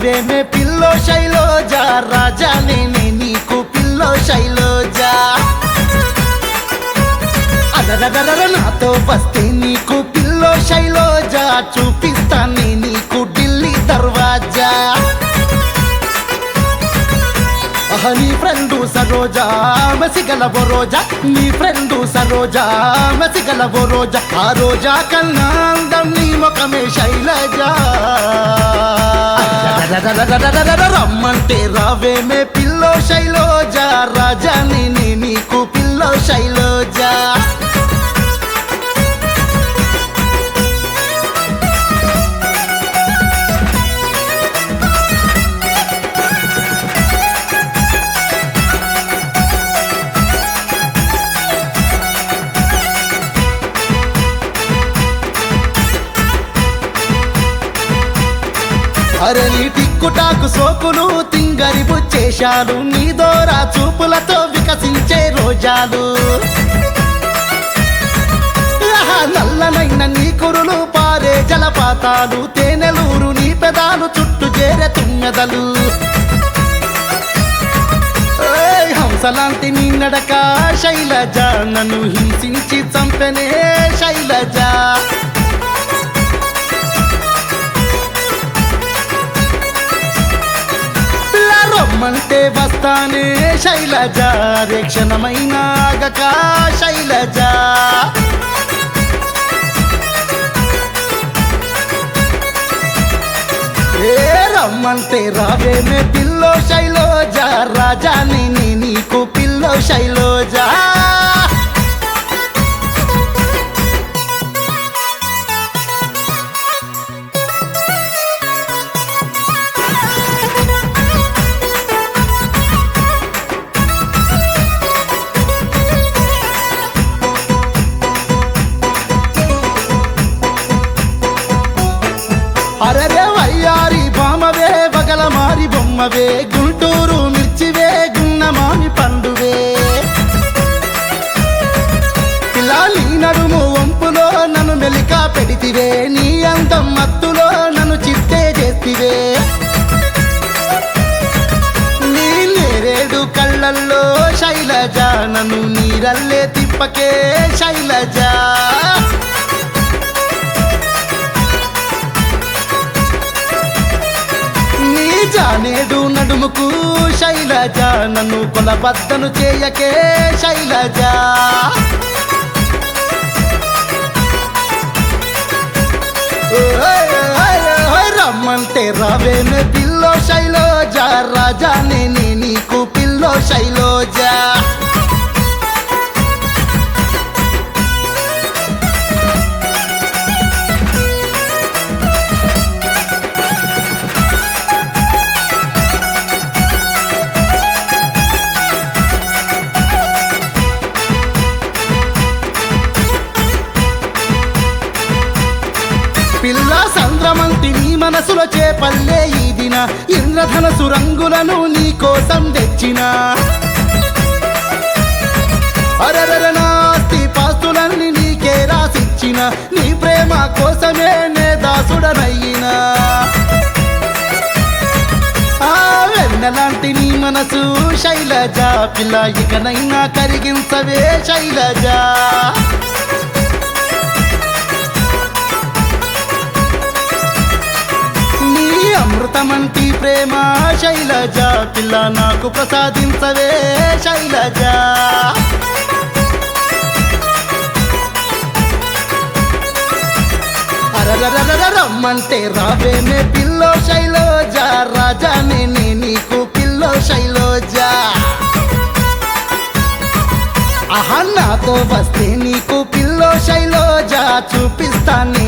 రావేమే pillow శైలోజా రాజా నేనే నీకు pillow శైలోజా అదరదర నాతో వస్తే నీకు పిల్లో శైలోజా చూపిస్తానే నీకు ఢిల్లీ దర్వాజా ఆహా, నీ ఫ్రెండు సరోజా మసిగలవో రోజా నీ ఫ్రెండు సరోజా మసిగలవో రోజా ఆ రోజా కన్నా అందం నీ ముఖమే శైలజా రమ్మంటే రావేమే పిల్లో శైలోజా రాజా నేనే నీకు పిల్లో శైలోజా అరలి టిక్కుటాకు సోకులు తింగరి బుచ్చేశాలు నీ దోరా చూపులతో వికసించే రోజాలు ఆహా, నల్లనైన నీ కురులు పారే జలపాతాలు తేనెలూరు నీ పెదాలు చుట్టూ చేరే తుమ్మెదలు ఏయ్, హంసలాంటి నీ నడక శైలజ నన్ను హింసించి చంపెనే శైలజ పిల్ల రమ్మంటే వస్తానే శైలజ రేక్షణమైన ఆగక శైలజ ఏ రమ్మంటే రావేమే పిల్లో శైలోజ రాజా నేనే నీకు పిల్లో శైలోజా అరరే వయ్యారి బామవే బగల మారి బొమ్మవే గుంటూరు మిర్చివే గున్న మామి పండువే ఇలా నీ నడుము వంపులో నన్ను మెలిక పెడితివే నీ అందం మత్తులో నన్ను చిత్తే చేస్తివే నీ నేరేడు కళ్ళల్లో శైలజ నన్ను నీరల్లే తిప్పకే శైలజ నీ జానేడు నడుముకు శైలజ నన్ను కొలబద్దను చేయకే శైలజ ఓయ్ ఓయ్ ఓయ్ రమ్మంటే రావేమే పిల్లో శైలోజ రాజా నేనే నీకు పిల్లో శైలోజ పిల్ల సంద్రమంతి నీ మనసులో చేపల్లే ఈ దిన ఇంద్రధనసు రంగులను నీ కోసం తెచ్చిన అరరర నాస్తి పాస్తులన్నీ నీకే రాసిచ్చిన నీ ప్రేమ కోసమే నే దాసుడనయ్యినా ఆ వెన్నలాంటి నీ మనసు శైలజ పిల్ల ఇకనైనా కరిగించవే శైలజ నీ అమృతమంటి ప్రేమ శైలజ పిల్ల నాకు ప్రసాదించవే శైలజ అరరరరర రమ్మంటే రావేమే పిల్లో శైలోజ రాజా నేనే నీకు పిల్లో శైలోజ ఆహా నాతో వస్తే నీకు పిల్లో శైలోజ చూపిస్తానే